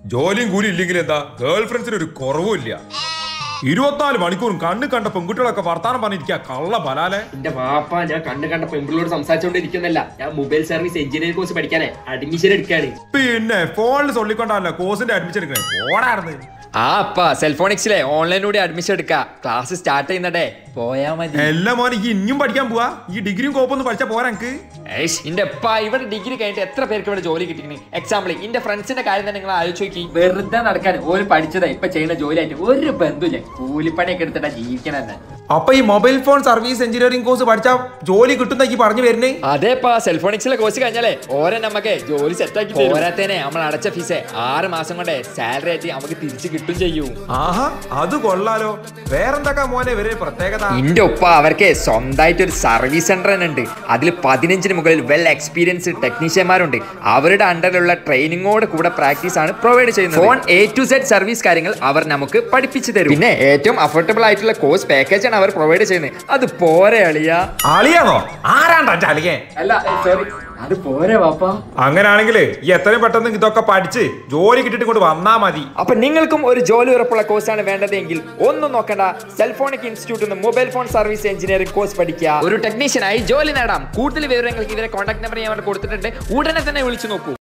ജോലിയും കൂലി ഇല്ലെങ്കിൽ എന്താ ഗേൾ ഫ്രണ്ട്സിന് ഒരു കുറവുമില്ല ഇരുപത്തിനാല് മണിക്കൂറും കണ്ണ് കണ്ട പെൺകുട്ടികളൊക്കെ വർത്താനം പറഞ്ഞിരിക്കുക കള്ള ബലാലെ എന്റെ വാപ്പ ഞാൻ കണ്ണ് കണ്ട പെമ്പിളോട് സംസാരിച്ചോണ്ടിരിക്കുന്നല്ല ഞാൻ മൊബൈൽ സർവീസ് എഞ്ചിനീയർ കോഴ്സ് പഠിക്കാനേ അഡ്മിഷൻ എടുക്കാണ് പിന്നെ ഫോണിൽ ചൊല്ലിക്കൊണ്ടല്ല കോഴ്സിന്റെ അഡ്മിഷൻ എടുക്കണേ ഫോണായിരുന്നു ആ അപ്പ സെൽഫോണിക്സിലെ ഓൺലൈനിലൂടെ അഡ്മിഷൻ എടുക്ക ക്ലാസ് സ്റ്റാർട്ട് ചെയ്യുന്നടേ പോയാ മതി എല്ലാ മോനെ ഈ ഇനിയും പഠിക്കാൻ പോവാ ഈ ഡിഗ്രിയും കോപ്പൊന്നും പഠിച്ചാ പോരാ എനിക്ക് ഏഷ് ഇന്റെ അപ്പ ഇവിടെ ഡിഗ്രി കഴിഞ്ഞിട്ട് എത്ര പേർക്ക് ഇവിടെ ജോലി കിട്ടിക്കണി എക്സാമ്പിൾ ഇന്റെ ഫ്രണ്ട്സിന്റെ കാര്യം തന്നെ നിങ്ങൾ ആലോചിച്ച് നോക്കി വെറുതെ നടക്കാൻ ഒരു പഠിച്ചതാ ഇപ്പൊ ചെയ്യുന്ന ജോലിയായിട്ട് ഒരു ബന്ധുല്ല കൂലിപ്പണിയൊക്കെ എടുത്തിട്ടാ ജീവിക്കണം തന്നെ അപ്പൊ ഈ mobile phone service engineering course പഠിച്ചാ ജോലി കിട്ടുന്ന ഈ പറഞ്ഞു വരുന്നേ അതേപ്പാ സെൽഫോണിക്സിലെ കോഴ്സ് കഴിഞ്ഞാലേ ഓരോ നമുക്ക് ജോലി സെറ്റ് ആക്കി പോരാത്തേനെ നമ്മൾ അടച്ച ഫീസ് ആറ് മാസം കൊണ്ട് സാലറി ആയിട്ട് നമുക്ക് തിരിച്ചു കിട്ടും ചെയ്യൂ ആഹാ അത് കൊള്ളാലോ വേറെന്തൊക്കെ മോനെ ഇവരെ പ്രത്യേകത ഇന്റെ ഒപ്പ അവർക്ക് സ്വന്തമായിട്ട് ഒരു സർവീസ് സെന്റർ തന്നെ ഉണ്ട് അതിൽ പതിനഞ്ചിന് മുകളിൽ വെൽ എക്സ്പീരിയൻസ് ടെക്നീഷ്യന്മാരുണ്ട് അവരുടെ അണ്ടറിലുള്ള ട്രെയിനിങ്ങോട് കൂടെ പ്രാക്ടീസ് ആണ് പ്രൊവൈഡ് ചെയ്യുന്നത് phone A to Z service കാര്യങ്ങൾ അവർ നമുക്ക് പഠിപ്പിച്ചു തരും പിന്നെ ഏറ്റവും അഫോർഡബിൾ ആയിട്ടുള്ള കോഴ്സ് പാക്കേജ് ആണ് അവർ പ്രൊവൈഡ് ചെയ്യുന്നത് അത് പോരെ അളിയ അളിയാണോ ആരാണ്ടാ അളിയേ അല്ല സോറി അത് പോരെ വാപ്പാ അങ്ങനാണെങ്കിൽ ഈ എത്രയും പെട്ടെന്ന് ഇതൊക്കെ പഠിച്ച് ജോലി കിട്ടിയിട്ട് ഇങ്ങോട്ട് വന്നാ മതി അപ്പൊ നിങ്ങൾക്കും ഒരു ജോലി ഉറപ്പുള്ള കോഴ്സാണ് വേണ്ടതെങ്കിൽ ഒന്നും നോക്കണ്ട സെൽഫോണിക് ഇൻസ്റ്റിറ്റ്യൂട്ട് നിന്ന് mobile phone service engineering course പഠിക്കുക ഒരു ടെക്നീഷ്യനായി ജോലി നേടാം കൂടുതൽ വിവരങ്ങൾക്ക് ഇവരെ കോൺടാക്ട് നമ്പർ ഞാൻ അവിടെ കൊടുത്തിട്ടുണ്ട് ഉടനെ തന്നെ വിളിച്ചു നോക്കൂ